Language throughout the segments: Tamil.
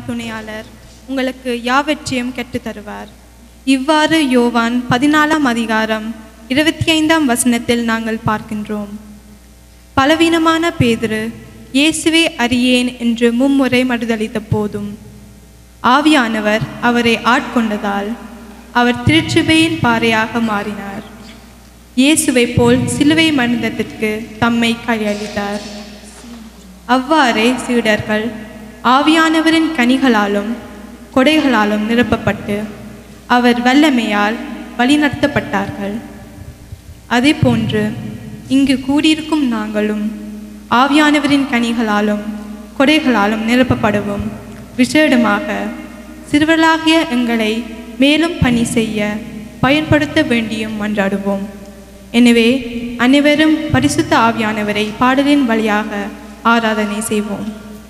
துணையாளர் உங்களுக்கு யாவற்றையும் கற்றுத் தருவார் இவ்வாறு யோவான் பதினாலாம் அதிகாரம் இருபத்தி ஐந்தாம் வசனத்தில் நாங்கள் பார்க்கின்றோம் பலவீனமான பேதுரு இயேசுவே அறியேன் என்று மும்முறை மறுதளித்த போதும் ஆவியானவர் அவரை ஆட்கொண்டதால் அவர் திருச்சுவையின் பாறையாக மாறினார் இயேசுவைப் போல் சிலுவை மனிதத்திற்கு தம்மை கையளித்தார் அவ்வாறே சீடர்கள் ஆவியானவரின் கனிகளாலும் கொடைகளாலும் நிரப்பப்பட்டு அவர் வல்லமையால் வழிநடத்தப்பட்டார்கள் அதேபோன்று இங்கு கூடியிருக்கும் நாங்களும் ஆவியானவரின் கனிகளாலும் கொடைகளாலும் நிரப்பப்படவும் விசேடமாக சிறுவர்களாகிய எங்களை மேலும் பணி செய்ய பயன்படுத்த வேண்டியும் மன்றாடுவோம் எனவே அனைவரும் பரிசுத்த ஆவியானவரை பாடலின் வழியாக ஆராதனை செய்வோம்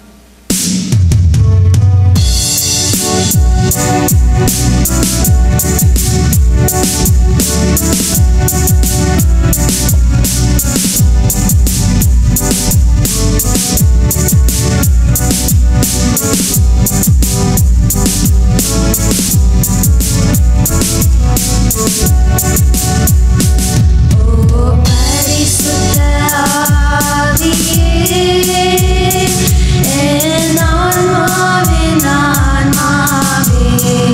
ஓ பரிசுத்த ஆவியே என் ஆன்மாவே ஆன்மாவே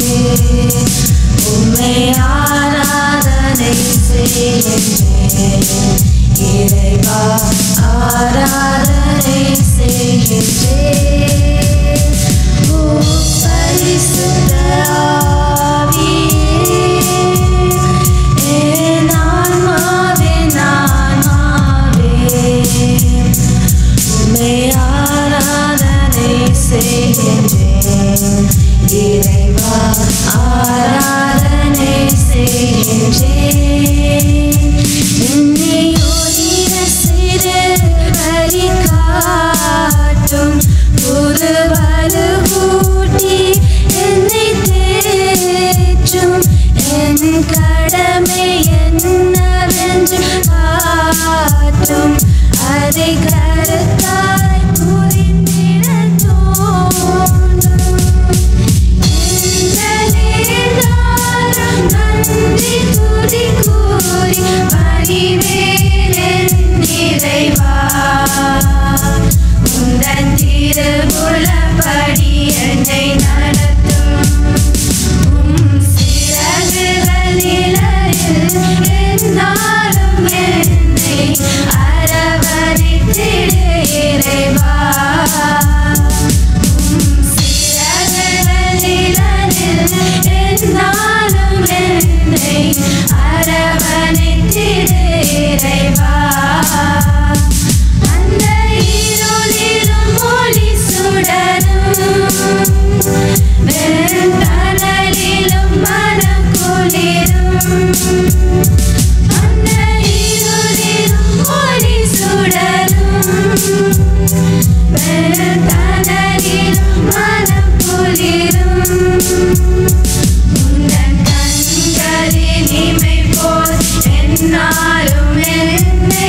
உம்மை ஆராதனை செய்கின்றேன் இறைவா ஆராதனை செய்கின்றேன் ஓ பரிசுத்த ஆவியே என் ஆன்மாவே ஆன்மாவே உம்மை ஆராதனை செய்கின்றேன் இறைவா ஆராதனை செய்கின்றேன் என்னை ஒளிர சிறு வழி காட்டும் புது வலுவூட்டி என்னை தேற்றும் என் கடமை என்னவென்று காட்டும் அதை கருத்தாய் புரிந்திட தோன்றும் எந்தனேதாரம் நன்றி துதி கூறி பணிவேன் நிறைவா உந்தன் திருவுளப்படி என்னை நடத்தும் உம் சிறகுகள் நிழலில் எந்நாளும் என்னை அரவணைத்திடு இறைவா. உம் சிறகுகள் நிழலில் எந்நாளும் என்னை அரவணைத்திடு இறைவா. அந்த இருளிலும் ஒளி சுடரும் வெண்தணலிலும் மனம் குளிரும் அந்த இருளிலும் ஒளி சுடரும் வெண்தணலிலும் மனம் குளிரும் உந்தன் கண்களில் இமை போல் எந்நாளும் என்னை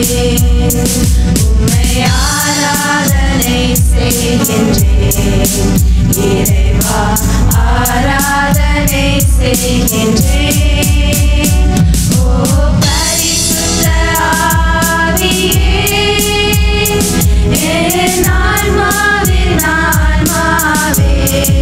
உம்மை ஆராதனை செய்கின்றேன் இறைவா ஆராதனை செய்கின்றேன் ஓ பரிசுத்த ஆவியே என் ஆன்மாவின் ஆன்மாவே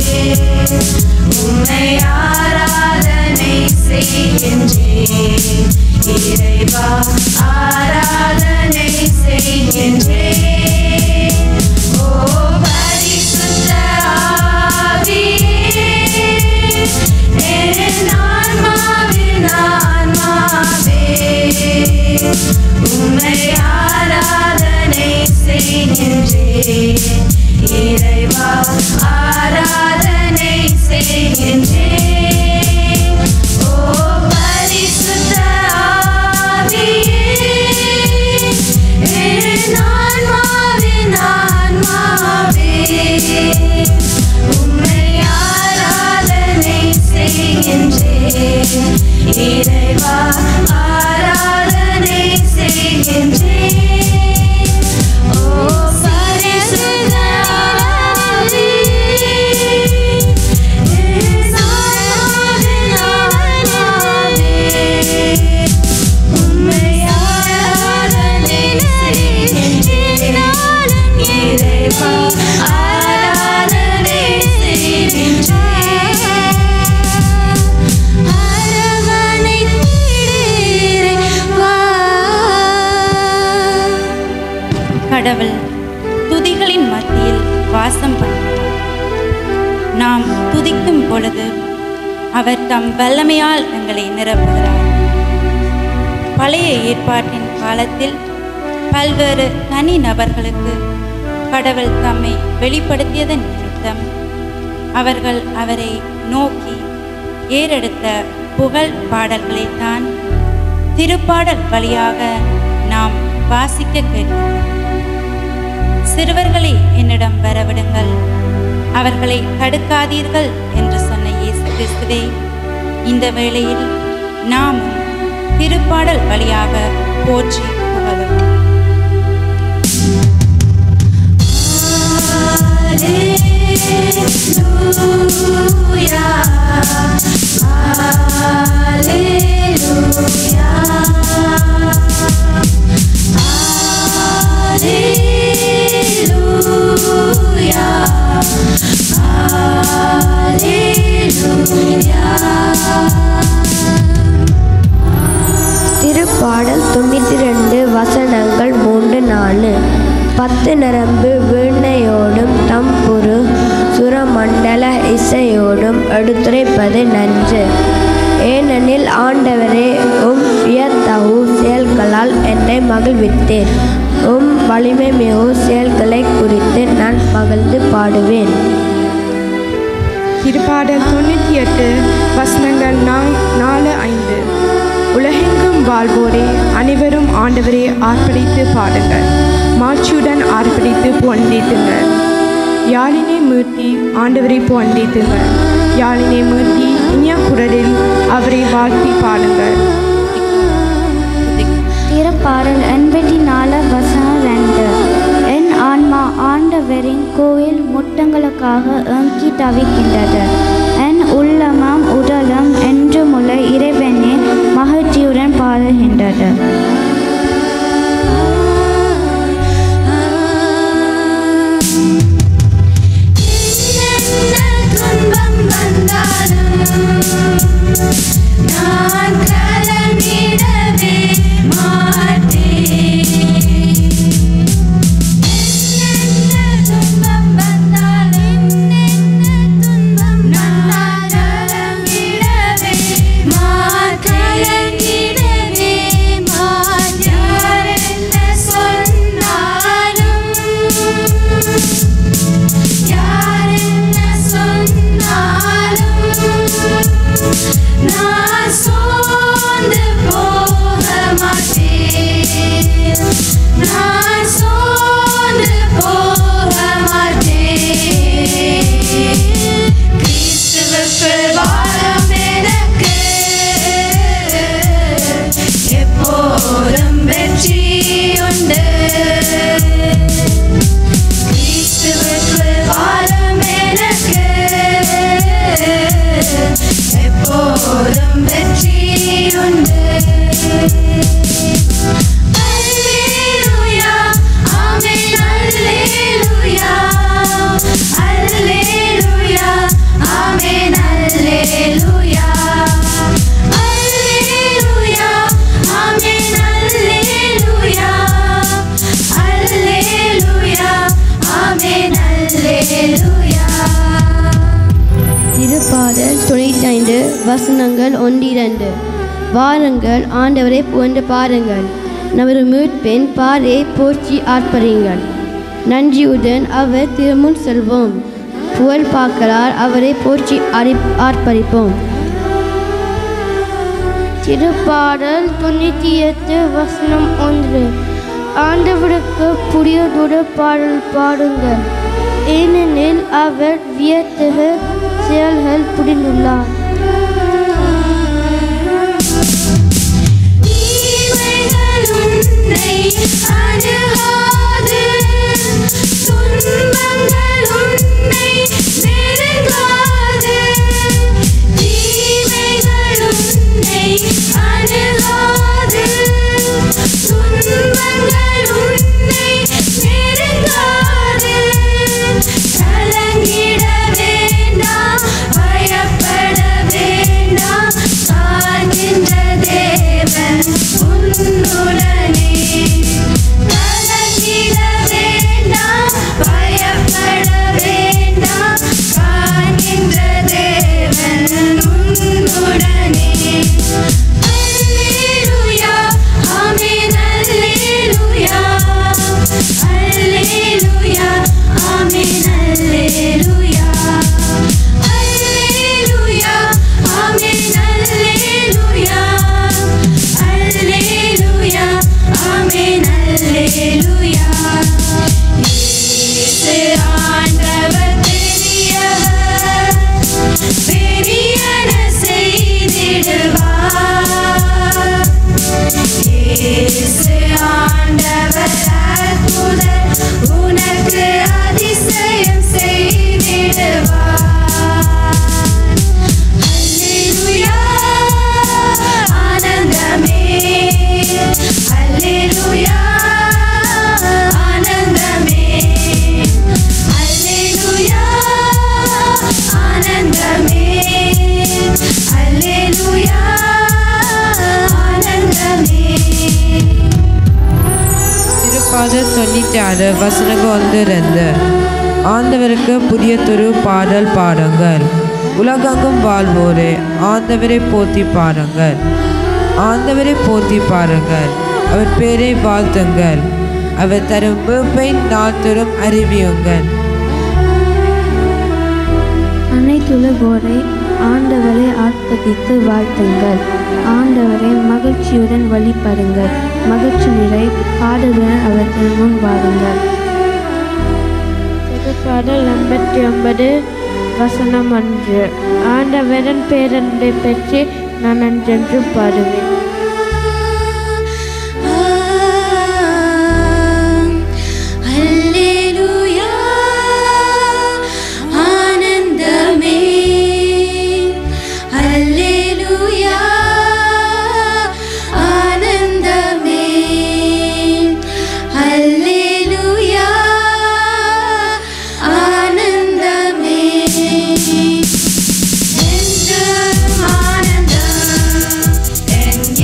உம்மை ஆராதனை செய்கின்றேன் இறைவா ஆராதனை செய்கின்றேன் ஓ பரிசுத்த ஆவியே என் ஆன்மாவின் ஆன்மாவே உம்மை ஆராதனை செய்கின்றேன் இறைவா ஆராதனை செய்கின்றேன் ஓ பரிசுத்த ஆவியே என் ஆன்மாவின் ஆன்மாவே உம்மை ஆராதனை செய்கின்றேன் இறைவா ஆராதனை செய்கின்றேன் ஓ பரிசுத்த ஆவியே என் ஆன்மாவின் ஆன்மாவே உம்மை ஆராதனை செய்கின்றேன் இறைவா ஆராதனை செய்கின்றேன் அரவணைத்திடுவா கடவுள் துதிகளின் மத்தியில் வாசம் பண்ணுவார் நாம் துதிக்கும் பொழுது அவர் தம் வல்லமையால் எங்களை நிரப்புகிறார் பழைய ஏற்பாட்டின் காலத்தில் பல்வேறு தனி நபர்களுக்கு கடவுள் தம்மை வெளிப்படுத்தியதன் நிமித்தம் அவர்கள் அவரை நோக்கி ஏறெடுத்த புகழ் பாடல்களைத்தான் திருப்பாடல் வழியாக நாம் வாசிக்க கேட்கிறோம் சிறுவர்களை என்னிடம் வரவிடுங்கள் அவர்களை தடுக்காதீர்கள் என்று சொன்ன இயேசு கிறிஸ்துவே இந்த வேளையில் நாம் திருப்பாடல் வழியாக போற்றி புகழும் திருப்பாடல் தொண்ணூற்றி ரெண்டு வசனங்கள் மூன்று நாலு பத்து நரம்பு வீணையோடும் தம்புரு சுரமண்டல இசையோடும் எடுத்துரைப்பது நன்று ஏனெனில் ஆண்டவரே உம் வியத்தகு செயல்களால் என்னை மகிழ்வித்தேன் உம் வலிமை மிகு செயல்களை குறித்து நான் மகிழ்ந்து பாடுவேன் திருப்பாடல் தொண்ணூற்றி எட்டு வசனங்கள் நா- நாலு ஐந்து உலகெங்கும் வாழ்வோரே அனைவரும் ஆண்டவரே ஆர்ப்பரித்து பாடுங்கள் மாட்சியுடன் ஆர்ப்பரித்து புகழ்ந்தேத்துங்கள் யாழினை மீட்டி ஆண்டவரை புகழ்ந்தேத்துங்கள் யாழினை மீட்டி இனிய குரலில் அவரை வாழ்த்தி பாடுங்கள் திருப்பாடல் எண்பத்தி நாலு வசனம் ரெண்டு என் ஆன்மா ஆண்டவரின் கோயில் முட்டங்களுக்காக ஏங்கி தவிக்கின்றது என் உள்ளமும் உடலும் என்றுமுள்ள இறைவனே மகிழ்ச்சியுடன் பாடுகின்றது என்ன துன்பம் வந்தாலும் நான் கலங்கிடவே மாட்டேன் என்ன துன்பம் வந்தாலும் என்ன துன்பம் நான் கலங்கிடவே மாட்டேன் கலங்கிடவே வசனங்கள் ஒன்றிரண்டு வாருங்கள் ஆண்டவரை புகழ்ந்து பாருங்கள் நமது மீட்பின் பாறை போற்றி ஆர்ப்பரிங்கள் நன்றியுடன் அவர் திருமுன் செல்வோம் புகழ் பார்க்கலார் அவரை போற்றி அறி ஆர்ப்பரிப்போம் திருப்பாடல் தொண்ணூற்றி எட்டு வசனம் ஒன்று ஆண்டவருக்கு புதியதொரு பாடல் பாடுங்கள் ஏனெனில் அவர் வியத்தக செயல்கள் புரிந்துள்ளார் தீமைகள் உன்னை அணுகாது துன்பங்கள் உன்னை நெருங்காது தீமைகள் உன்னை அணுகாது துன்பங்கள் உன்னை நெருங்காது கலங்கிட வேண்டாம் பயப்பட வேண்டாம் காண்கின்ற தேவன் உன்னுடனே கலங்கிட வேண்டாம் பயப்பட வேண்டாம் காண்கின்ற தேவன் உன்னுடனே அல்லேலூயா ஆமென் அல்லேலூயா அல்லேலூயா ஆமென் அல்லேலூயா அல்லேலூயா ஆமென் அல்லேலூயா அல்லேலூயா ஆமென் அல்லேலூயா இயேசு ஆண்டவர் பெரியவர் பெரியன செய்திடுவார் இயேசு ஆண்டவர் அற்புதர் உனக்கு அதிசயம் செய்திடுவார் அல்லேலூயா ஆனந்தமே அல்லேலூயா ஆனந்தமே அல்லேலூயா ஆனந்தமே அல்லேலூயா ஆனந்தமே திருப்பாடல் தொண்ணூற்றி ஆறு வசனங்கள் ஒன்று ரெண்டு ஆண்டவருக்கு புதிய துரு பாடல் பாடுங்கள் உலகெங்கும் வாழ்வோரே ஆண்டவரை போற்றி பாருங்கள் ஆண்டவரை போற்றி பாருங்கள் அவர் பேரை வாழ்த்துங்கள் அவர் தரும் மீட்பை நாள்தோறும் அறிவியுங்கள் அனைத்துலகோரை ஆண்டவரை ஆர்ப்பரித்து வாழ்த்துங்கள் ஆண்டவரை மகிழ்ச்சியுடன் வழிபடுங்கள் மகிழ்ச்சி நிறை பாடலுடன் அவர்கள் முன் வாருங்கள் திருப்பாடல் எண்பத்தி ஒன்பது வசனம் ஒன்று ஆண்டவரின் பேரன்பை பற்றி நான் என்றென்று பாடுவேன் அல்லேலூயா ஆனந்தமே அல்லேலூயா ஆனந்தமே அல்லேலூயா ஆனந்தமே என்றும் ஆனந்தம்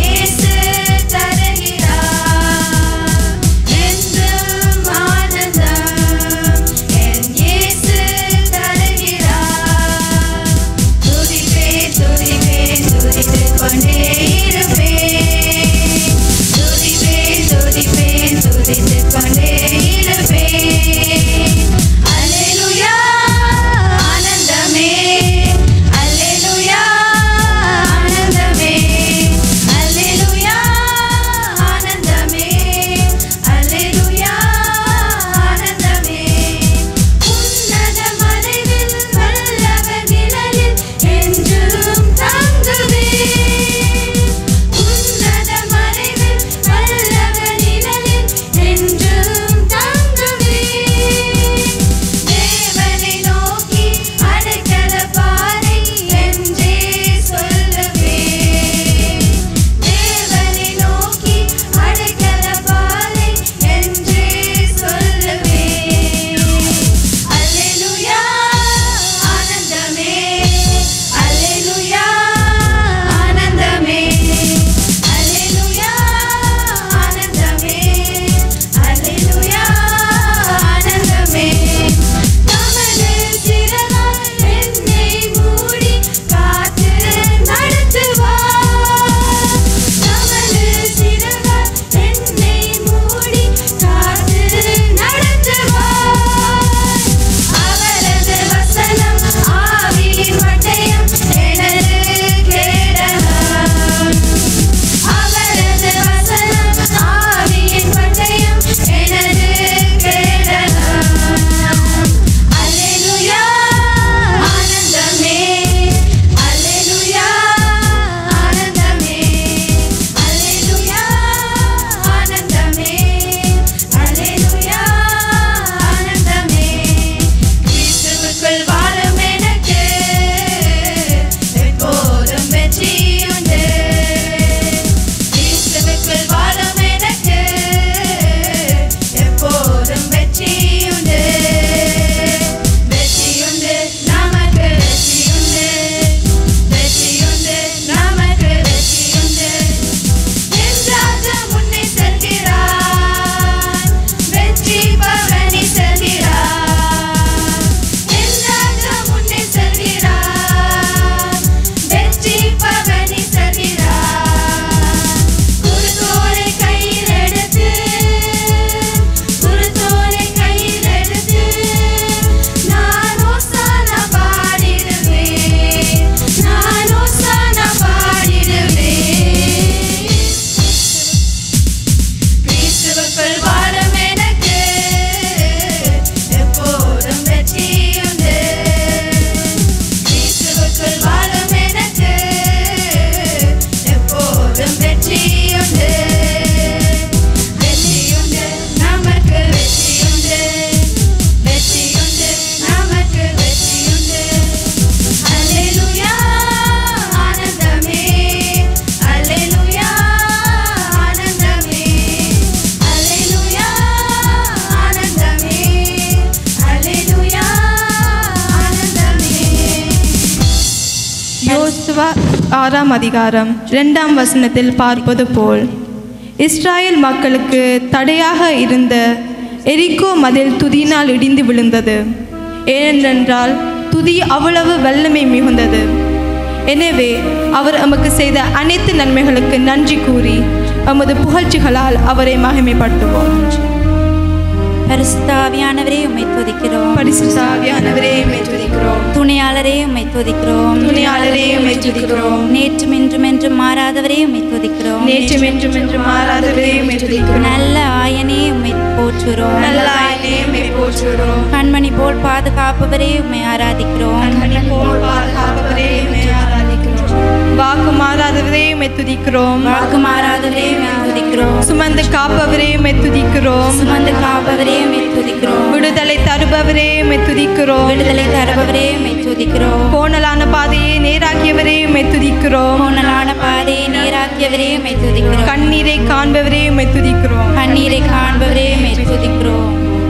ஆறாம் அதிகாரம் இரண்டாம் வசனத்தில் பார்ப்பது போல் இஸ்ராயேல் மக்களுக்கு தடையாக இருந்த எரிக்கோ மதில் துதியினால் இடிந்து விழுந்தது ஏனென்றால் துதி அவ்வளவு வல்லமை மிகுந்தது எனவே அவர் எமக்கு செய்த அனைத்து நன்மைகளுக்கு நன்றி கூறி எமது புகழ்ச்சிகளால் அவரை மகிமைப்படுத்துவோம் பரிசுத்தாவியானவரே உம்மை துதிக்கிறோம் பரிசுத்தாவியானவரே உம்மை துதிக்கிறோம் துணையாளரே உம்மை துதிக்கிறோம் துணையாளரே உம்மை துதிக்கிறோம் நேற்றும் இன்றும் என்றும் மாறாதவரே உம்மை துதிக்கிறோம் நேற்றும் என்றும் என்று மாறாதவரே உம்மை துதிக்கிறோம் நல்ல ஆயனே உம்மை போற்றுகிறோம் நல்ல ஆயனே உம்மை போற்றுகிறோம் கண்மணி போல் பாதுகாப்பவரே உம்மை ஆராதிக்கிறோம் கண்மணி போல் பாதுகாப்பவரே உம்மை ஆராதிக்கிறோம் வாக்கு மாறாதவரே உம்மை துதிக்கிறோம் வாக்கு மாறாதவரே உம்மை துதிக்கிறோம் சுமந்து காப்பவரே உம்மை துதிக்கிறோம் சுமந்து காப்பவரே உம்மை துதிக்கிறோம் விடுதலை தருபவரே உம்மை துதிக்கிறோம் விடுதலை தருபவரே உம்மை துதிக்கிறோம் கோணலான பாதையை நேராக்கியவரே உம்மை துதிக்கிறோம் கோணலான பாதையை நீராக்கியவரே உம்மை துதிக்கிறோம் கண்ணீரை காண்பவரே உம்மை துதிக்கிறோம் கண்ணீரை காண்பவரே உம்மை துதிக்கிறோம்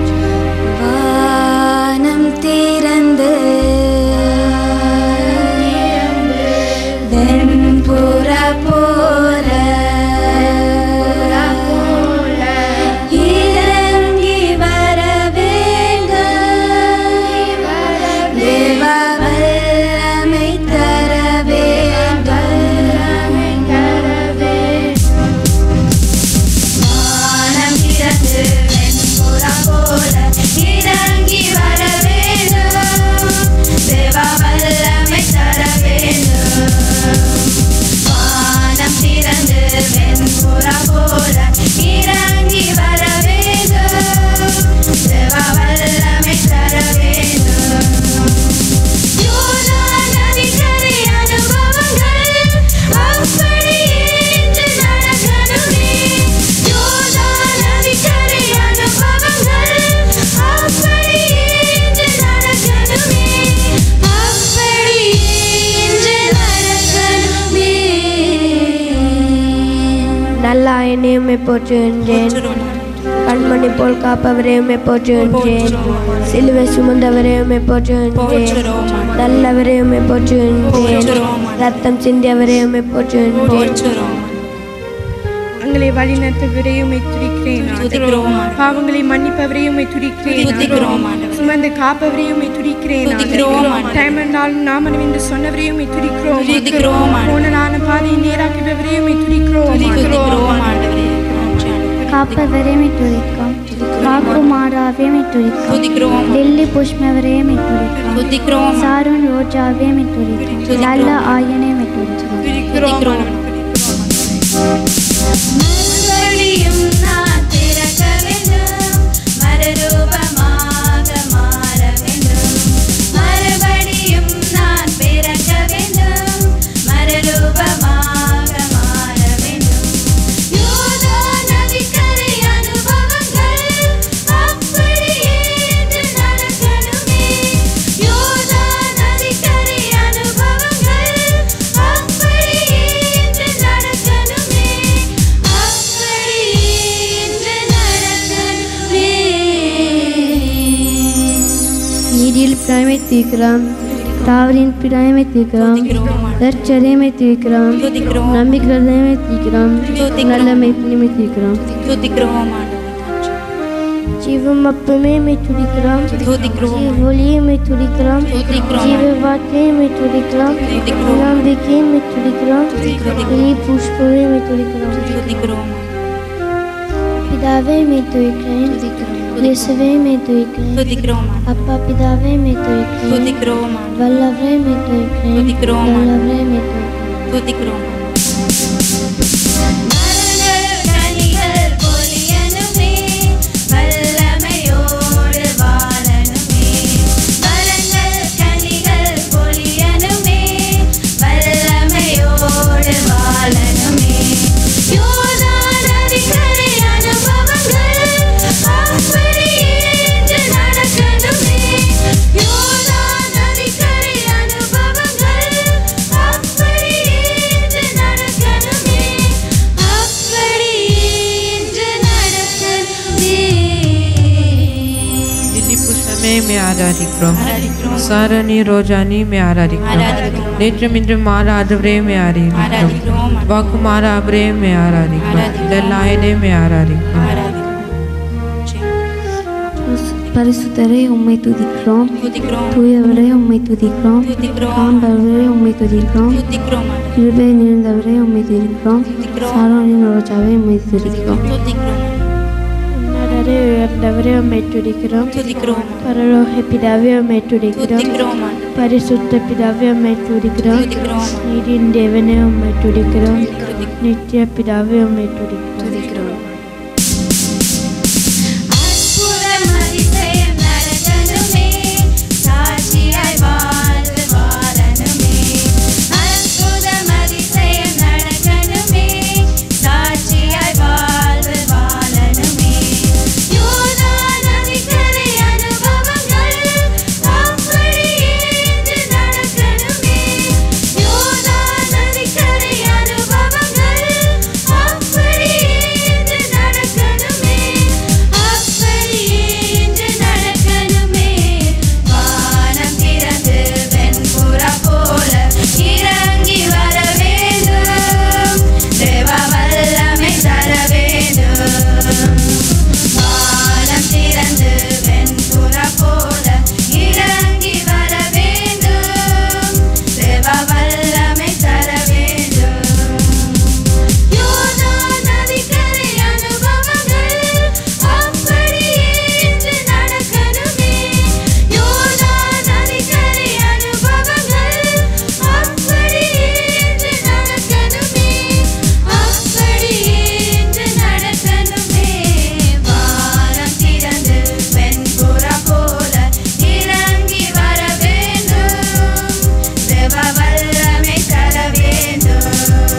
வானம் திறந்து வெண்புற போல இறங்கி வர வேண்டும் தேவ வல்லமை தர வேண்டும் வானம் திறந்து வெண்புறா போல இறங்கி வர வேண்டும் தேவ வல்லமை தர வேண்டும் வானம் திறந்து வெண்புறா போல இறங்கி வர வேண்டும் தேவ வல்லமை தர வேண்டும் யோர்தான் நதிக்கரை அனுபவங்கள் அப்படியே இன்று நடக்கணுமே. யோர்தான் நதிக்கரை அனுபவங்கள் அப்படியே இன்று நடக்கணுமே. அப்படியே இன்று நடக்கணுமே. நல்ல ஆயனையுமே போற்றுகின்றேன் கண்மணி போல் காப்பவரையுமே போற்றுகின்றேன் சிலுவை சுமந்தவரையுமே போற்றுகின்றேன் நல்லவரையுமே போற்றுகின்றேன் ரத்தம் சிந்தியவரையுமே போற்றுகின்றேன் எங்களை வழிநடத்துவரையும் துதிக்கிறேன் துதிக்கிறோம் பாவங்களை மன்னிப்பவரையும் துதிக்கிறேன் துதிக்கிறோம் சுமந்து காப்பவரையும் துதிக்கிறேன் துதிக்கிறோம் ஆண்டவரே. டைம் என்றாலும் நாமன் என்று சொன்னவரையும் துதிக்கிறோம் துதிக்கிறோம் ஆண்டவரே. கோணலான பாதையை நேராக்குபவரையும் துதிக்கிறோம் துதிக்கிறோம் ஆண்டவரே நன்றி ஆண்டவரே. காப்பவரே துதிக்கும் காக்கு மாறாவே துதிக்கும் துதிக்கிறோம் டெல்லி புஷ்மவரே துதிக்கும் துதிக்கிறோம் சாருன் ரோஜாவே துதிக்கும் நல்ல ஆயனே துதிக்கும் துதிக்கிறோம் மறுபடியும் நான் பிறக்க வேண்டும் மறுரூபமாக மாற வேண்டும் மறுபடியும் நான் பிறக்க வேண்டும் மறுரூபமாக மாற வேண்டும் யோதா நதிக்கரை அனுபவங்கள் அப்படியே இன்று நடக்கணுமே யோதா நதிக்கரை அனுபவங்கள் அப்படியே இன்று நடக்கணுமே அப்படியே இன்று நடக்கணுமே நீதியில் பிராய்மை தீர்க்கிறோம் தாவரின் பிராய்மை தீர்க்கிறோம் தற்சரியமை தீர்க்கிறோம் துதிக்கிறோம் நம்பிக்கிறதையுமே தீர்க்கிறோம் துதிக்கிறோம். நல்லமை பிணிமை தீர்க்கிறோம் துதிக்கிறோம் ஆண்டவரே ஜீவம் அப்பமே துதிக்கிறோம் துதிக்கிறோம் ஒளியை துதிக்கிறோம் துதிக்கிறோம் ஜீவ வார்த்தையை துதிக்கிறோம் துதிக்கிறோம் நம்பிக்கையை துதிக்கிறோம் வெளி புஷ்பமே துதிக்கிறோம் துதிக்கிறோம் பிதாவே மே துதிக்கிறேன் இயேசுவே மே துதிக்கிறேன் துதிக்கிறோம் அப்பா பிதாவே மே துதிக்கிறேன் துதிக்கிறோம் ஆண்டவரே. வல்லவரே மே துதிக்கிறேன் துதிக்கிறோம். நல்லவரே மே துதிக்கிறேன் துதிக்கிறோம் மரங்கள் கனிகள் பொலியனுமே வல்லமையோடு வாழனுமே மரங்கள் கனிகள் பொலியனுமே வல்லமையோடு வாழனுமே யோதா நதிக்கரை அனுபவங்கள் அப்படியே இன்று நடக்கணுமே யோதா நதிக்கரை அனுபவங்கள் அப்படியே இன்று அன்னை மே ஆராதிக்கிறோம் சாரணி ரோஜானி மே ஆராதிக்கிறோம் நேற்றும் இன்றும் மாறாதவரே மே ஆராதிக்கிறோம் வாக்கு மாறாபரே மே ஆராதிக்கிறோம் இதெல்லாயனே மே ஆராதிக்கிறோம் பரிசுத்தரை உம்மை துதிக்கிறோம் துதிக்கிறோம் தூயவரே உம்மை துதிக்கிறோம் துதிக்கிறோம் ஆண்டவரே உம்மை துதிக்கிறோம் துதிக்கிறோம் ஆண்டவரே. கிருபை நிறைந்தவரே உம்மை துதிக்கிறோம் சாரோனின் ரோஜாவே உம்மை துதிக்கிறோம் துதிக்கிறோம் உன்னதரே உயர்ந்தவரே உம்மை துதிக்கிறோம் துதிக்கிறோம் பரலோக பிதாவே உம்மை துதிக்கிறோம் துதிக்கிறோம் ஆண்டவரே. பரிசுத்த பிதாவே உம்மை துதிக்கிறோம் துதிக்கிறோம் நீதியின் தேவனே உம்மை துதிக்கிறோம் நித்திய பிதாவே உம்மை துதிக்கிறோம் அற்புதம் அதிசயம் நடக்கணுமே சாட்சியாய் வாழ்ந்து வாழணுமே அற்புதம் அதிசயம் நடக்கணுமே சாட்சியாய் வாழ்ந்து வாழணுமே யோதா நதிக்கரை அனுபவங்கள் அப்படியே இன்று நடக்கணுமே யோதா நதிக்கரை அனுபவங்கள் அப்படியே இன்று நடக்கணுமே அப்படியே இன்று நடக்கணுமே வானம் திறந்து வெண்புறா போல இறங்கி வர வேண்டும் தேவ வல்லமை தர வேண்டும் வானம் திறந்து வெண்புறா போல இறங்கி வர வேண்டும் தேவ வல்லமை தர வேண்டும் யோனா நதிக்கரை அனுபவங்கள் அப்படியே இன்று நடக்கணுமே யோனா நதிக்கரை அனுபவங்கள் அப்படியே இன்று நடக்கணுமே அப்படியே இன்று நடக்கணுமே வானம் திறந்து வெண்புறா போல இறங்கி வர வேண்டும் தேவ வல்லமை தர வேண்டும்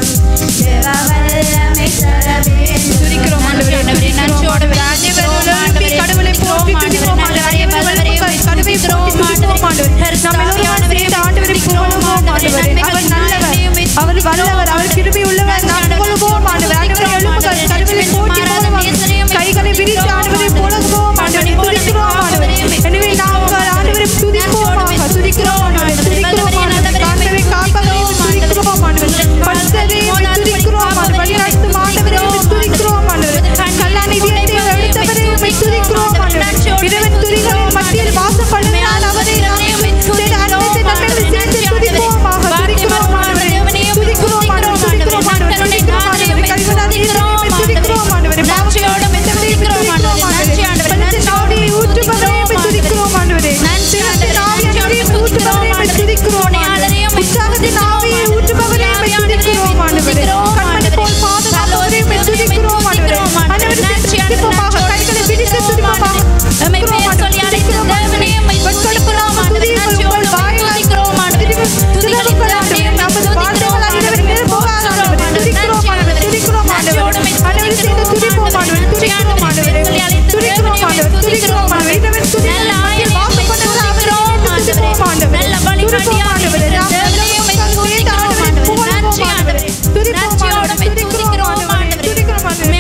தேவ வல்லமை தர வேண்டும் துதிக்கிறோம் ஆண்டவரே, துதிக்கிறோம் ஆண்டவரே. ஆண்டவரே, கடவுளை போற்றி துதிப்போம் ஆண்டவரே. கடவுளை போற்றி துதிப்போம் ஆண்டவரே. நாம் எல்லோரும் சேர்ந்து ஆண்டவரை புகழுவோம் ஆண்டவரே. அவர் நல்லவர், அவர் வல்லவர், அவர் கிருபை உள்ளவர். நாம் புகழுவோம் ஆண்டவரே. ஆண்டவரே, எழுப்புங்கள். கடவுளை போற்றி புகழுவோம். கைகளை விரித்து ஆண்டவரை புகழுவோம் ஆண்டவரே. துதிக்கிறோம் ஆண்டவரே. எனவே நாங்கள் ஆண்டவரை துதிப்போமாக. துதிக்கிறோம் ஆண்டவரே. துதிக்கிறோம் ஆண்டவரே. ஆண்டவரை காப்பவரை துதிக்கிறோம் ஆண்டவரே. பரிசுத்தரை துதிக்கிறோம் ஆண்டவரே. வழிநடத்தும் ஆண்டவரை துதிக்கிறோம் ஆண்டவரே. கல்லானை வியத்தை எடுத்தவரை உம்மை துதிக்கிறோம் ஆண்டவரே. இறைவன் துதிகளின் மத்தியில் வாசம் பண்ணுகிறார் அவரை நாம் சில அனைத்து நன்மைகள் சேர்த்து துதிப்போமாக. துதிக்கிறோம் ஆண்டவரே. துதிக்கிறோம் ஆண்டவரே. துதிக்கிறோம் ஆண்டவரே. துதிக்கிறோம் ஆண்டவரே. கைவிடாத இறைவனை துதிக்கிறோம் ஆண்டவரே. பாவங்களோடு மெத்தவரை துதிக்கிறோம் ஆண்டவரே. பலத்தின் ஆவியை ஊற்றுபவரை உம்மை துதிக்கிறோம் ஆண்டவரே. சினத்தின் ஆவியை ஊற்றுபவரை உம்மை துதிக்கிறோம் ஆண்டவரே. உற்சாகத்தின் ஆவியை ஊற்றுபவரை உம்மை துதிக்கிறோம் ஆண்டவரே. கண்மணி போல் பாதுகாப்பவரை உம்மை துதிக்கிறோம் ஆண்டவரே. ஆண்டவரே, துதிப்போமாக. கைகளை விரித்து துதிப்போமாக. துதிக்கிறோம் ஆண்டவரே. துதிக்கிறோம் ஆண்டவரே. வெட்கப்படுத்தலாம் ஆண்டவரே. உங்கள் வாயிலால் துதிப்புகள் ஆண்டவரே. நமது வாழ்வுகளால் இறைவன் நிரப்புவார் ஆண்டவரே. துதிக்கிறோம் ஆண்டவரே. துதிக்கிறோம் ஆண்டவரே. ஆண்டவரே, சேர்ந்து துதிப்போம் ஆண்டவரே. துதிக்கிறோம் ஆண்டவரே. துதிக்கிறோம் ஆண்டவரே. துதிக்கிறோம் ஆண்டவரே. இறைவன் துதிக்கிறோம் ஆண்டவரே. வாசம் பண்ணுகிறார் அவரை துதிப்போம் ஆண்டவரே. துதிப்போம் ஆண்டவரே. நாம் எல்லோரும் சேர்ந்து ஆண்டவரை புகழுவோம் ஆண்டவரே. துதிப்போம் ஆண்டவரே. துதிக்கிறோம் ஆண்டவரே. துதிக்கிறோம் ஆண்டவரே.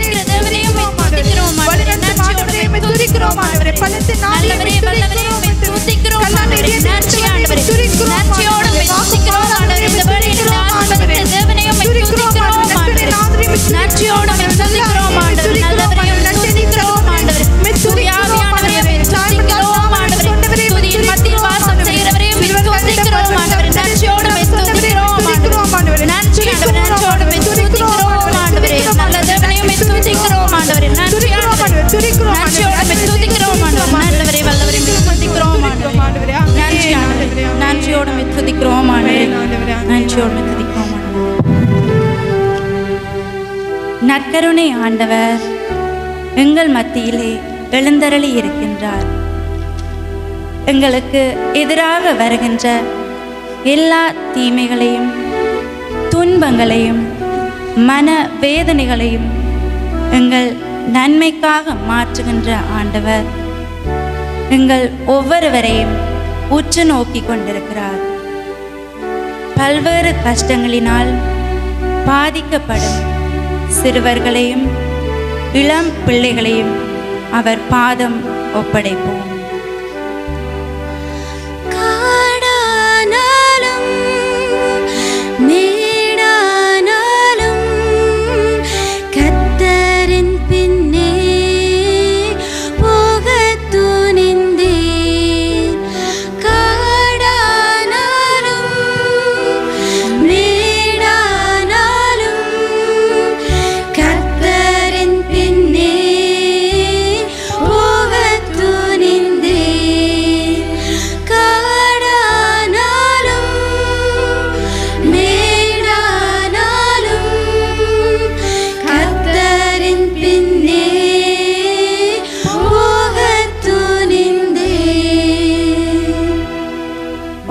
வழிநடத்தும் ஆண்டவரே, உம்மை துதிக்கிறோம் ஆண்டவரே. பலத்தின் ஆவியை உம்மை துதிக்கிறோம் கல்லானை வியத்து ஆண்டவரே. துதிக்கிறோம் ஆண்டவரே. வாக்குமாறு ஆண்டவரே, உம்மை துதிக்கிறோம் ஆண்டவரே. துதிக்கிறோம் ஆண்டவரே. நற்கரின் ஆதரவை உம்மை துதிக்கிறோம் ஆண்டவரே. துதிக்கிறோம் ஆண்டவரே. நற்கரின் துதிக்கிறோம் ஆண்டவரே. உம்மை துதிக்கிறோம் ஆண்டவரே. தாய்மகன் நாமத்தை கொண்டவரே, உம்மை துதிக்கிறோம் ஆண்டவரே. சிறுவர்களிடம் ஆண்டவரே. நற்சியோடு உம்மை துதிக்கிறோம் ஆண்டவரே. துதிக்கிறோம் ஆண்டவரே. துதிக்கிறோம் ஆண்டவரே. நல்ல தேவனே, உம்மை துதிக்கிறோம் ஆண்டவரே. துதிக்கிறோம் ஆண்டவரே. துதிக்கிறோம் ஆண்டவரே. துதிக்கிறோம் ஆண்டவரே. வல்லவரை துதிக்கிறோம் ஆண்டவரே நன்றி ஆண்டவரே நன்றியோடு உம்மை துதிக்கிறோம் ஆண்டவரே நன்றியோடு உம்மை துதிக்கிறோம் ஆண்டவரே நற்கருணை ஆண்டவர் எங்கள் மத்தியிலே எழுந்தருளி இருக்கின்றார் எங்களுக்கு எதிராக வருகின்ற எல்லா தீமைகளையும் துன்பங்களையும் மன வேதனைகளையும் எங்கள் நன்மைக்காக மாற்றுகின்ற ஆண்டவர் எங்கள் ஒவ்வொருவரையும் உற்று நோக்கி கொண்டிருக்கிறார் பல்வேறு கஷ்டங்களினால் பாதிக்கப்படும் சிறுவர்களையும் இளம் பிள்ளைகளையும் அவர் பாதம் ஒப்படைப்போம்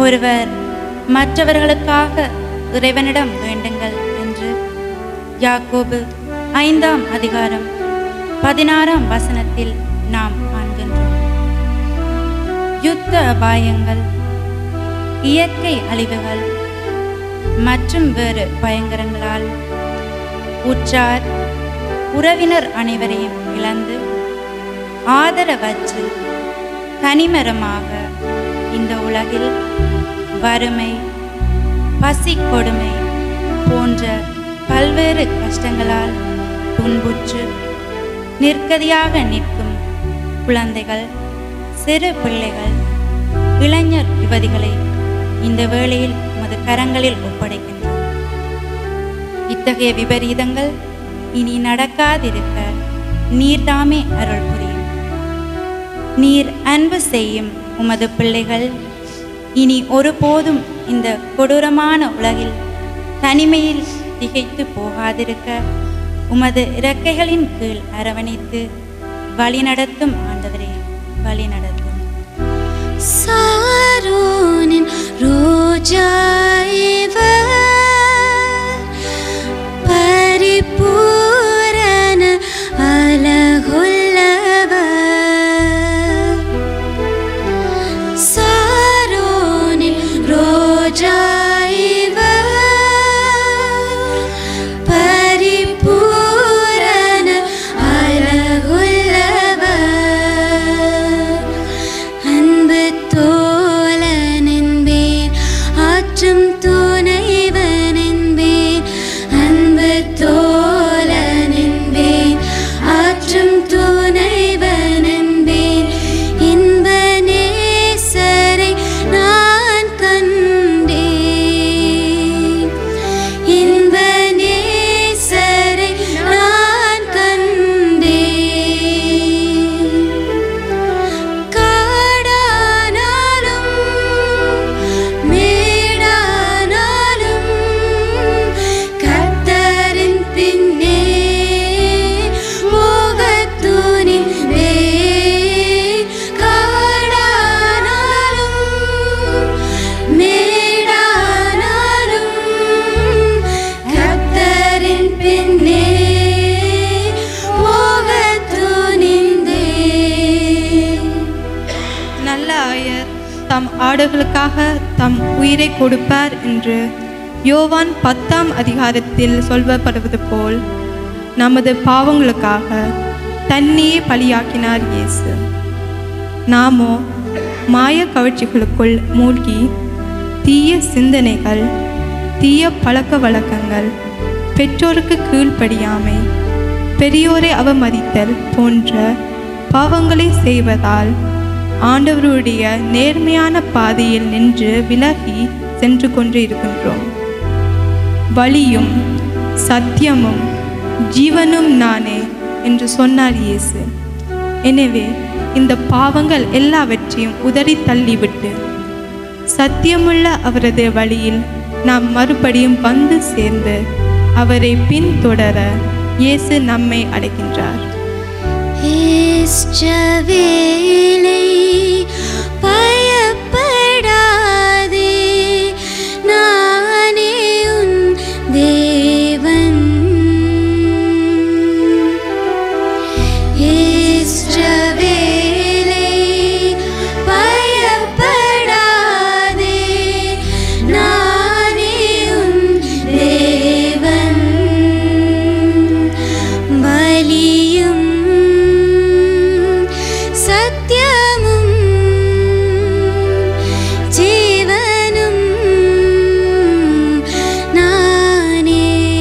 ஒருவர் மற்றவர்களுக்காக இறைவனிடம் வேண்டுங்கள் என்று யாக்கோபு ஐந்தாம் அதிகாரம் பதினாறாம் வசனத்தில் நாம் காண்கின்றோம் யுத்த அபாயங்கள் இயற்கை அழிவுகள் மற்றும் வேறு பயங்கரங்களால் உற்றார் உறவினர் அனைவரையும் இழந்து ஆதரவற்று தனிமரமாக இந்த உலகில் வறுமை பசி கொடுமை போன்ற பல்வேறு கஷ்டங்களால் துன்புற்று நிற்கதியாக நிற்கும் குழந்தைகள் சிறு பிள்ளைகள் இளைஞர் யுவதிகளை இந்த வேளையில் உமது கரங்களில் ஒப்படைக்கின்றோம் இத்தகைய விபரீதங்கள் இனி நடக்காதிருக்க நீர்தாமே அருள் புரியும் நீர் அன்பு செய்யும் உமது பிள்ளைகள் இனி ஒருபோதும் இந்த கொடூரமான உலகில் தனிமையில் திகைத்து போகாதிருக்க உமது இறக்கைகளின் கீழ் அரவணைத்து வழிநடத்தும் ஆண்டவரே வழிநடத்தும் சாரோனின் ரோஜா இவர் பரிபூரண அழகுள்ளவர் சாரோனின் ரோஜா இவர் பரிபூரண அழகுள்ளவர் அன்பு தோழன் என்பேன் ஆற்றும் துணைவன் என்பேன் அன்பு தோழன் என்பேன் ஆற்றும் துணைவன் என்பேன் இன்ப நேசரை நான் கண்டேன் இன்ப நேசரை நான் கண்டேன் காடானாலும் மேடானாலும் கத்தரின் பின்னே போகத் துணிந்தே காடானாலும் மேடானாலும் கத்தரின் பின்னே போகத் துணிந்தேன் நல்ல ஆயர் தம் ஆடுகளுக்காக தம் உயிரை கொடுப்பார் என்று யோவான் பத்தாம் அதிகாரத்தில் சொல்லப்படுவது போல் நமது பாவங்களுக்காக தன்னையே பலியாக்கினார் இயேசு நாமோ மாய கவர்ச்சிகளுக்குள் மூழ்கி தீய சிந்தனைகள் தீய பழக்க வழக்கங்கள் பெற்றோருக்கு கீழ்ப்படியாமை பெரியோரை அவமதித்தல் போன்ற பாவங்களை செய்வதால் ஆண்டவருடைய நேர்மையான பாதையில் நின்று விலகி சென்று கொண்டு இருக்கின்றோம் வழியும் சத்தியமும் ஜீவனும் நானே என்று சொன்னார் இயேசு எனவே இந்த பாவங்கள் எல்லாவற்றையும் உதறி தள்ளிவிட்டு சத்தியமுள்ள அவரது வழியில் நாம் மறுபடியும் வந்து சேர்ந்து அவரை பின்தொடர இயேசு நம்மை அழைக்கின்றார் இஸ்ரவேலை பயப்படாதே நானே உன் தேவன் இஸ்ரவேலை பயப்படாதே நானே உன் தேவன் பலியும் சத்தியமும் ஜீவனும் நானே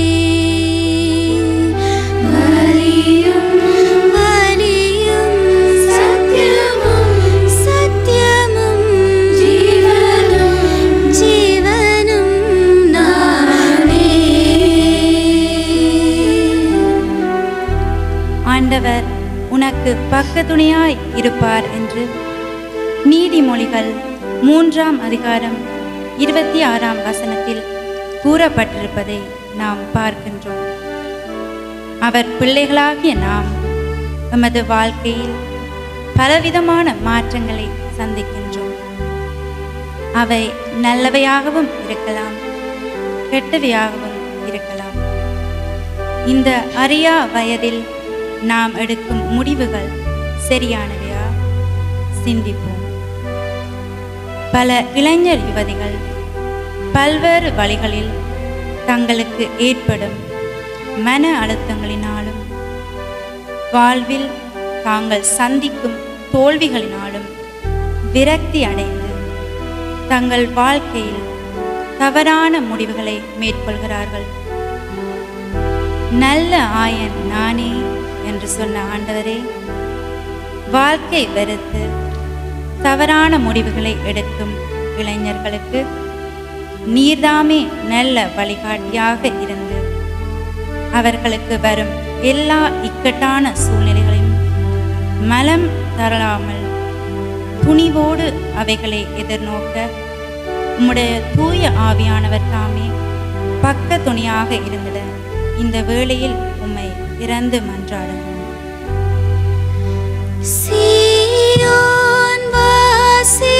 பலியும் பலியும் சத்தியமும் சத்தியமும் ஜீவனும் ஜீவனும் நானே ஆண்டவர் உனக்கு பக்கத்துணையாய் இருப்பார் என்று நீதிமொழிகள் மூன்றாம் அதிகாரம் இருபத்தி ஆறாம் வசனத்தில் கூறப்பட்டிருப்பதை நாம் பார்க்கின்றோம் அவர் பிள்ளைகளாகிய நாம் எமது வாழ்க்கையில் பலவிதமான மாற்றங்களை சந்திக்கின்றோம் அவை நல்லவையாகவும் இருக்கலாம் கெட்டவையாகவும் இருக்கலாம் இந்த அறியா வயதில் நாம் எடுக்கும் முடிவுகள் சரியானவையா சிந்திப்போம் பல இளைஞர் யுவதிகள் பல்வேறு வழிகளில் தங்களுக்கு ஏற்படும் மன அழுத்தங்களினாலும் வாழ்வில் தாங்கள் சந்திக்கும் தோல்விகளினாலும் விரக்தி அடைந்து தங்கள் வாழ்க்கையில் தவறான முடிவுகளை மேற்கொள்கிறார்கள் நல்ல ஆயன் நானே என்று சொன்ன ஆண்டவரே வாழ்க்கை வெறுத்து தவறான முடிவுகளை எடுக்கும் இளைஞர்களுக்கு நீர்தாமே நல்ல வழிகாட்டியாக இருந்து அவர்களுக்கு வரும் எல்லா இக்கட்டான சூழ்நிலைகளையும் மலம் தரலாமல் துணிவோடு அவைகளை எதிர்நோக்க உம்முடைய தூய ஆவியானவர் தாமே பக்க துணியாக இருந்திட இந்த வேளையில் உம்மை இறந்து மன்றாடுவோம் சீயோன் வாசி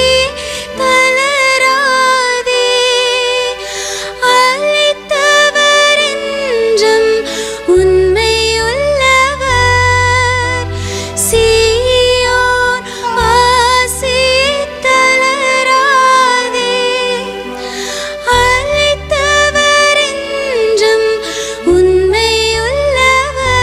தளராதே அழைத்தவர் என்றும் உண்மையுள்ளவர் சீயோன் வாசி தளராதே அழைத்தவர் என்றும் உண்மையுள்ளவர்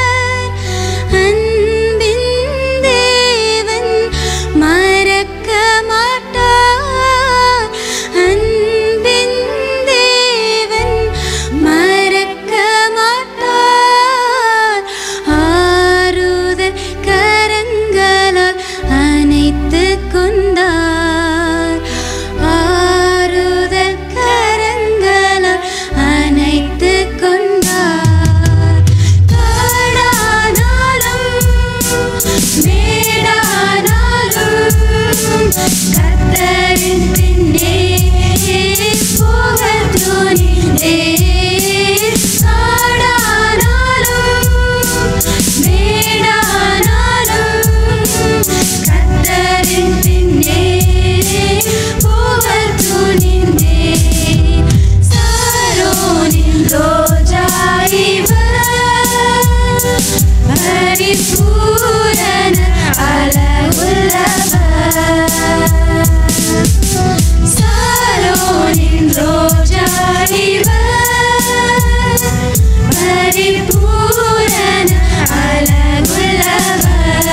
அன்பின் தேவன் மறக்க மாட்டார் அன்பின் தேவன் மறக்க மாட்டார் ஆறுதல் கரங்களால் அணைத்து கொண்டார் ஆறுதல் கரங்களால் அணைத்து கொண்டார் காடானாலும் மேடானாலும் கத்தரின் பின்னே போகத் துணிந்தேன். காடானாலும் மேடானாலும் கத்தரின் பின்னே போகத் துணிந்தேன். சாரோனின் ரோஜா இவர் பரிபூரண அழகுள்ளவர் சாரோனின் ரோஜா இவர் பரிபூரண அழகுள்ளவர்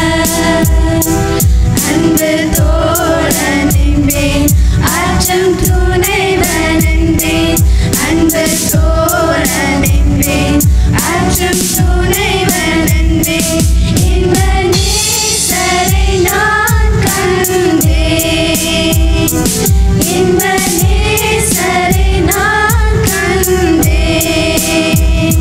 அன்பு தோழனின்பேன் அச்சம் துணைவனன்பேன் அன்பு தோழனின்பேன் அச்சம் துணைவனன்பேன் இன்ப நேசரை நான் கண்டேன் இன்ப நேசரை நான் கண்டேன்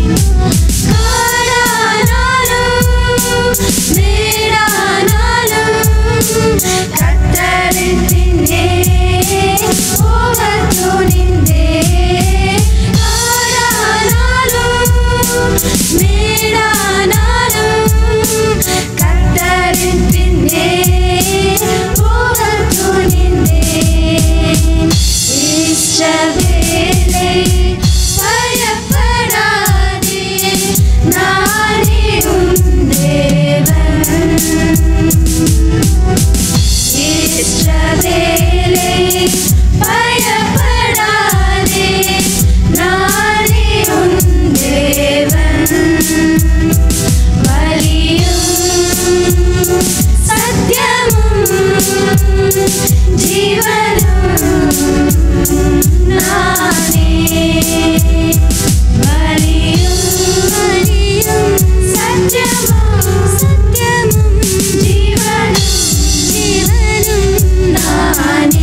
காடானாலும் மேடானாலும் கத்தரின் பின்னே போகத் துணிந்தேன். காடானாலும் மேடானாலும் கத்தரின் பின்னே போகத் துணிந்தேன். இஸ்ரவேலே, பயப்படாதே, நானே உன் தேவன். இஸ்ரவேலே, பயப்படாதே, நானே உன் தேவன். வலியும் சத்தியமும் ஜீவனும் நானே வலியும் வலியும் சத்தியமும் சத்தியமும் ஜீவனும் ஜீவனும் நானே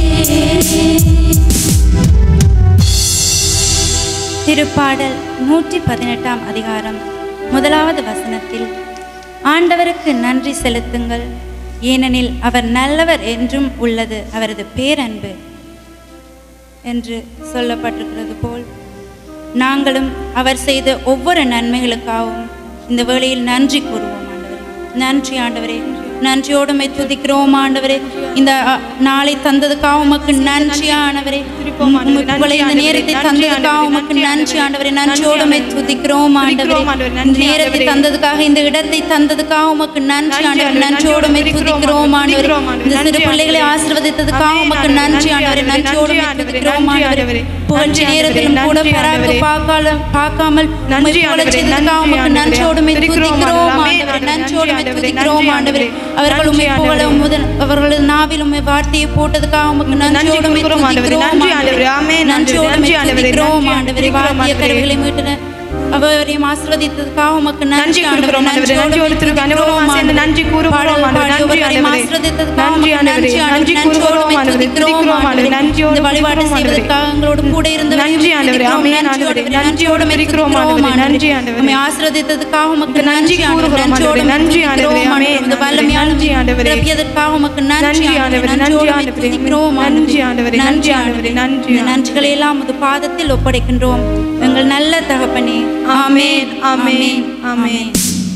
திருப்பாடல் நூற்றி பதினெட்டாம் அதிகாரம் முதலாவது வசனத்தில் ஆண்டவருக்கு நன்றி செலுத்துங்கள் ஏனெனில் அவர் நல்லவர் என்றும் உள்ளது அவரது பேரன்பு என்று சொல்லப்பட்டிருக்கிறது போல் நாங்களும் அவர் செய்த ஒவ்வொரு நன்மைகளுக்காகவும் இந்த வேளையில் நன்றி கூறுவோம் ஆண்டவரே நன்றி ஆண்டவரே நன்றியோடு உம்மை துதிக்கிறோம் ஆண்டவரே இந்த அ, நாளை தந்ததுக்காக உமக்கு நன்றி ஆண்டவரே உம்மை புகழை இந்த நேரத்தை தந்ததுக்காக உமக்கு நன்றி ஆண்டவரே நன்றியோடு உம்மை துதிக்கிறோம் ஆண்டவரே இந்த நேரத்தை தந்ததுக்காக இந்த இடத்தை தந்ததுக்காக உமக்கு நன்றி ஆண்டவரே நன்றியோடு உம்மை துதிக்கிறோம் ஆண்டவரே இந்த சிறு பிள்ளைகளை ஆசீர்வதித்ததுக்காக உமக்கு நன்றி ஆண்டவரே நன்றியோடு உம்மை துதிக்கிறோம் ஆண்டவரே புகழ்ச்சி நேரத்திலும் கூட பராக்கு பார்க்காம பார்க்காமல் நன்றி செய்ததுக்காக உமக்கு நன்றியோடு உம்மை துதிக்கிறோம் ஆண்டவரே நன்றியோடு உம்மை துதிக்கிறோம் ஆண்டவரே அவர்கள் உம்மை புகழ முதல் அவர்களது நாவில் உம்மை வார்த்தையை போட்டதுக்காக உமக்கு நன்றியோடு உம்மை துதிக்கிறோம் ஆண்டவரே நன்றியோடு உம்மை துதிக்கிறோம் ஆண்டவரே வார்த்தைய கருவிகளை மீட்டன அவரையும் ஆசிர்வதித்ததுக்காக உமக்கு நன்றி ஆண்டவரே நன்றியோடு திருக்க அனுபவம் சேர்ந்து நன்றி கூறுகிறோம் அவரையும் ஆசிர்வதித்ததுக்காக உமக்கு நன்றி ஆண்டவரே நன்றியோடு உம்மை துதிக்கிறோம் ஆண்டவரே இந்த வழிபாடு செய்வதற்காக எங்களோடு கூட இருந்த நன்றி ஆண்டவரே ஆமென் ஆண்டவரே நன்றியோடு உம்மை துதிக்கிறோம் ஆண்டவரே நன்றி ஆண்டவரே உம்மை ஆசிர்வதித்ததுக்காக உமக்கு நன்றி ஆண்டவரே நன்றியோடு நன்றி ஆண்டவரே ஆமென் இந்த வல்லமையான நன்றி ஆண்டவரே பிறப்பியதற்காக உமக்கு நன்றி ஆண்டவரே நன்றியோடு உம்மை துதிக்கிறோம் நன்றி ஆண்டவரே நன்றி ஆண்டவரே நன்றி இந்த நன்றிகளை எல்லாம் உமது பாதத்தில் ஒப்படைக்கின்றோம் எங்கள் நல்ல தகப்பனே ஆமென் ஆமென் ஆமென்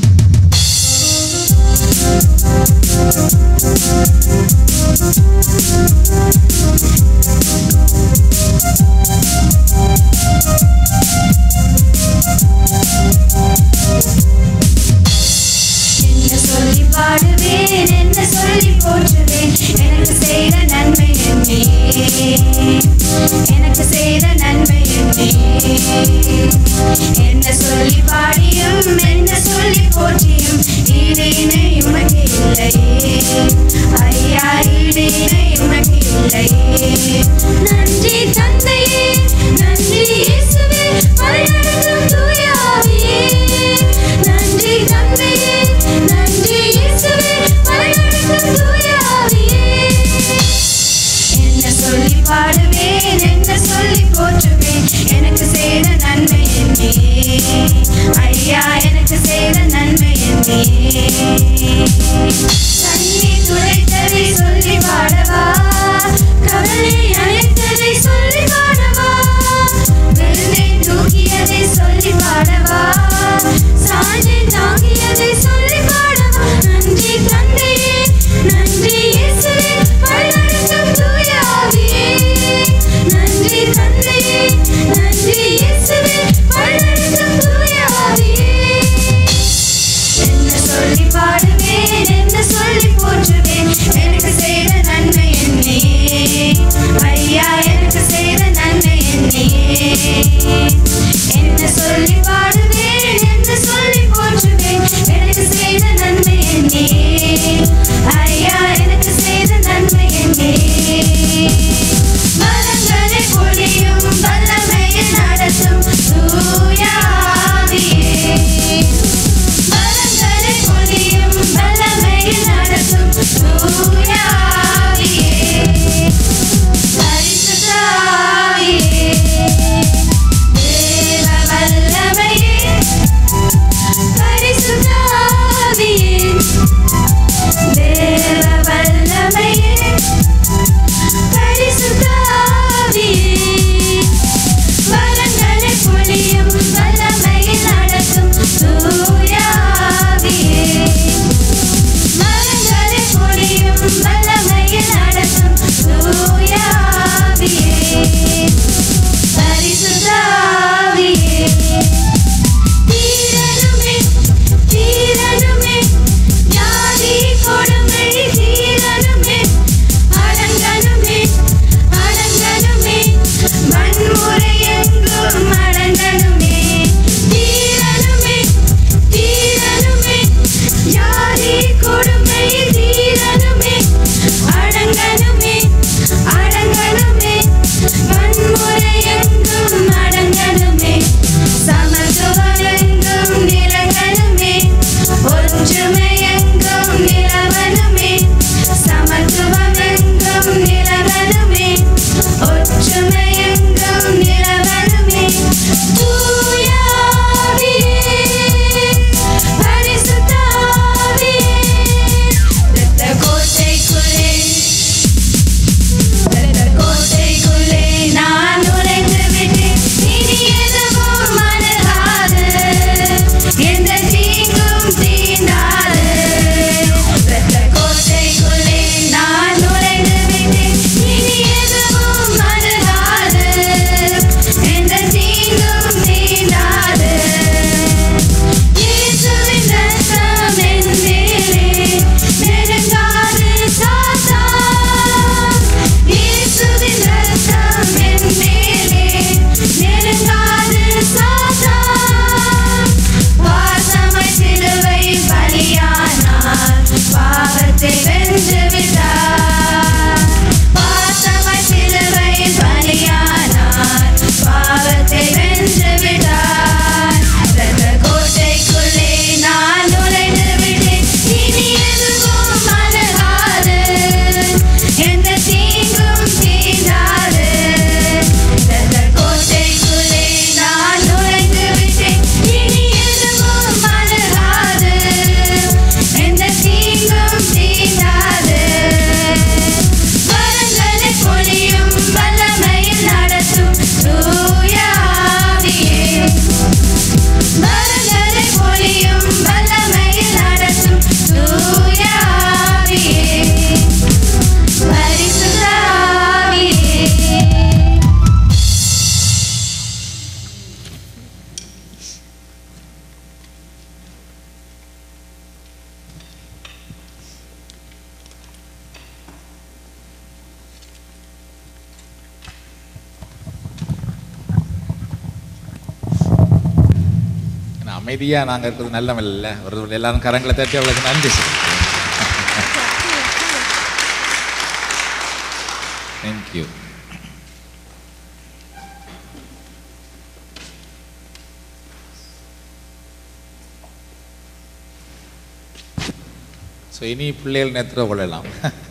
என்ன சொல்லி பாடுவேன் என்ன சொல்லி போற்றுவேன் எனக்கு செய்த நன்மை என்னே எனக்கு செய்த நன்மை என்னே என்ன சொல்லி பாடியும் என்ன சொல்லி போற்றியும் ஈடு இணை உனக்கு இல்லையே ஐயா ஈடு இணை உனக்கு இல்லையே நன்றி தந்தையே நன்றி இயேசுவே வழிநடத்தும் தூய ஆவியே நன்றி தந்தையே நன்றி இயேசுவே வழிநடத்தும் தூய ஆவியே என்ன சொல்லி பாடுவேன் என்ன சொல்லி போற்றுவேன் எனக்கு செய்த நன்மை என்னே ஐயா எனக்கு செய்த நன்மை என்னே தண்ணீர் துளைத்ததை சொல்லி பாடவா கவலை அழைத்ததை சொல்லி பாடவா வெள்ளை தூக்கியதை சொல்லி பாடவா சாஞ்சை தாங்கியதை சொல்லி பாடவா நன்றி தந்தையே நன்றி இயேசுவே வழிநடத்தும் தூய ஆவியே நன்றி தந்தையே நன்றி இயேசுவே வழிநடத்தும் தூய ஆவியே என்ன சொல்லி பாடுவேன் என்ன சொல்லி போற்றுவேன் எனக்கு செய்த நன்மை என்னே ஐயா எனக்கு செய்த நன்மை என்னே என்ன சொல்லி பாடுவேன் என்ன சொல்லி போற்றுவேன் எனக்கு செய்த நன்மை என்னே ஐயா எனக்கு செய்த நன்மை என்னே மரங்களை பொழியும் வல்லமையில் நடத்தும் தூயாவியே மரங்களை பொழியும் வல்லமையில் நடத்தும் தூயாவியே பரிசுத்த ஆவியே தேவ வல்லமையே பரிசுத்த ஆவியே தேவ வல்லமையே விட்டார் பாசமாய் சிலுவையில் பலியானார் பாவத்தை வென்று விட்டார் ரத்த கோட்டைக்குள்ளே நான் நுழைந்து விட்டேன் இனி எதுவும் அணுகாது எந்த தீங்கும் தீண்டாது ரத்த கோட்டைக்குள்ளே நான் நுழைந்து விட்டேன் இனி எதுவும் அணுகாது எந்த தீங்கும் தீண்டாது வரங்களை பொழியும் வல்லமையில் நடத்தும் தூய ஆவியே வரங்களை பொழியும் வல்லமையில் நடத்தும் தூய ஆவியே பரிசுத்த ஆவியே ஏன்னா அமைதியாக நாங்கள் இருக்கிறது நல்லமில்ல ஒரு எல்லாரும் கரங்களை தட்டி அவளுக்கு நன்றி தேங்க்யூ ஸோ இனி பிள்ளைகள் நேரத்தில் கொள்ளலாம்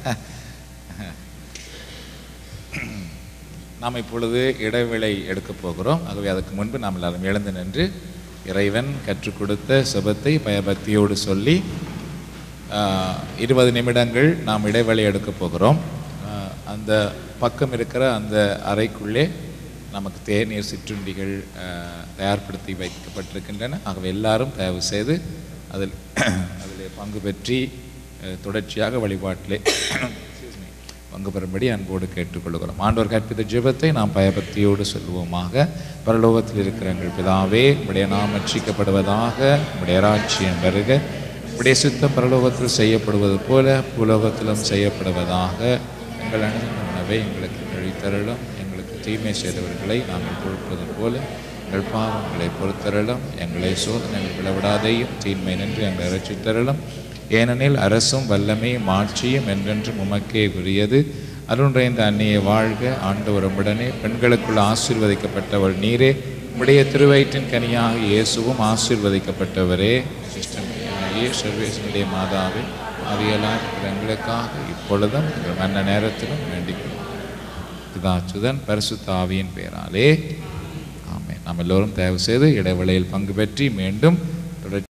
நாம் இப்பொழுது இடைவேளை எடுக்கப் போகிறோம் ஆகவே அதுக்கு முன்பு நாம் எல்லாரும் எழுந்து நின்று இறைவன் கற்றுக் கொடுத்த சுபத்தை பயபக்தியோடு சொல்லி ஆஹ், இருபது நிமிடங்கள் நாம் இடைவேளை எடுக்கப் போகிறோம் ஆஹ், அந்த பக்கம் இருக்கிற அந்த அறைக்குள்ளே நமக்கு தேநீர் சிற்றுண்டிகள் ஆஹ், தயார்படுத்தி வைக்கப்பட்டிருக்கின்றன ஆகவே எல்லாரும் தயவு செய்து அதில் அதில் பங்கு பெற்றி ஆஹ், தொடர்ச்சியாக வழிபாட்டிலே excuse me, பங்கு பெறும்படி அன்போடு கேட்டுக்கொள்கிறோம் ஆண்டவர் கற்பித்த ஜெபத்தை நாம் பயபக்தியோடு சொல்லுவோமாக பரலோகத்தில் இருக்கிற எங்கள் பிதாவே உடைய நாம் ரட்சிக்கப்படுவதாக உடைய ராட்சியம் வருக உடைய சித்தம் பரலோகத்தில் செய்யப்படுவது போல பூலோகத்திலும் செய்யப்படுவதாக எங்கள் அணுகின உணவை எங்களுக்கு கழித்தரலும் எங்களுக்கு தீமை செய்தவர்களை நாங்கள் பொறுப்பது போல எங்கள் பாவங்களை பொறுத்தரலும் எங்களை சோதனைகள் விளவிடாதையும் தீன்மை நின்று எங்களை ரட்சித்தரலும் ஏனெனில் அரசும் வல்லமையும் ஆட்சியும் என்றென்றும் உமக்கே உரியது அருண்றைந்த அன்னையை வாழ்க ஆண்டவர் உம்முடனே பெண்களுக்குள் ஆசீர்வதிக்கப்பட்டவள் நீரே உடைய திருவயிற்றின் கனியாக இயேசுவும் ஆசீர்வதிக்கப்பட்டவரே சிஸ்டமையே சர்வேசனுடைய மாதாவே அவியலார் எங்களுக்காக இப்பொழுதும் எங்கள் மன்ன நேரத்திலும் வேண்டிக்கிறோம் பிதாச்சுதன் பரிசுத்த ஆவியின் பெயராலே ஆமென் நாம் எல்லோரும் தயவு செய்து இடைவேளையில் பங்கு பெற்றி மீண்டும்